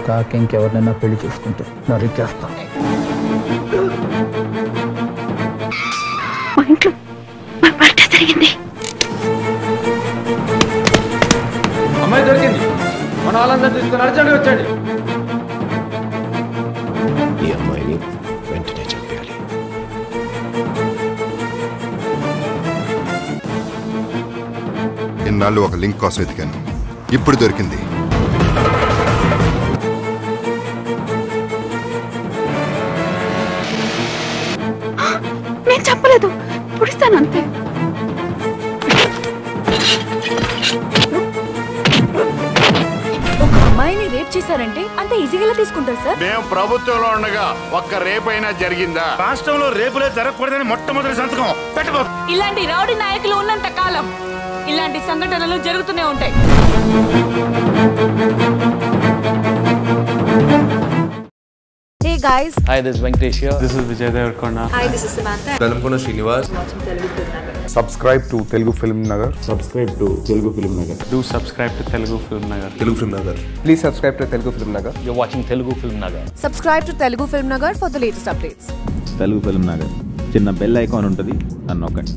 కాక ఇంకెవరినైనా పెళ్లి చేసుకుంటే నరికేస్తాం మా ఇంట్లో మా బర్త్డే జరిగింది అమ్మాయి దొరికింది మన వాళ్ళందరూ తీసుకుని అర్జెంట్గా వచ్చండి ఈ అమ్మాయిని వెంటనే చంపేయాలి ఇన్నాళ్ళు ఒక లింక్ కోసం వెతికాను ఇప్పుడు దొరికింది నేను చెప్పలేదు పుడిస్తాను అంతే ఒక అమ్మాయిని రేప్ చేశారంటే అంత ఈజీగా తీసుకుంటారు సార్ మేము ప్రభుత్వంలో ఉండగా ఒక్క రేపైనా జరిగిందా రాష్ట్రంలో రేపులే జరగకూడదని మొట్టమొదటి సంతకం పెట్టబో ఇలాంటి రౌడీ నాయకులు ఉన్నంత కాలం ఇలాంటి సంఘటనలు జరుగుతూనే ఉంటాయి hey guys hi this Venkatesh This is Vijay Devarkonda. Hi this is Samantha Velankonda Srinivas subscribe to Telugu Film Nagar Do subscribe to Telugu Film Nagar. Telugu Film Nagar please subscribe to Telugu Film Nagar you watching Telugu Film Nagar subscribe to Telugu Film Nagar for the latest updates Telugu Film Nagar చిన్న bell icon ఉంటుంది నన్ను నొక్కండి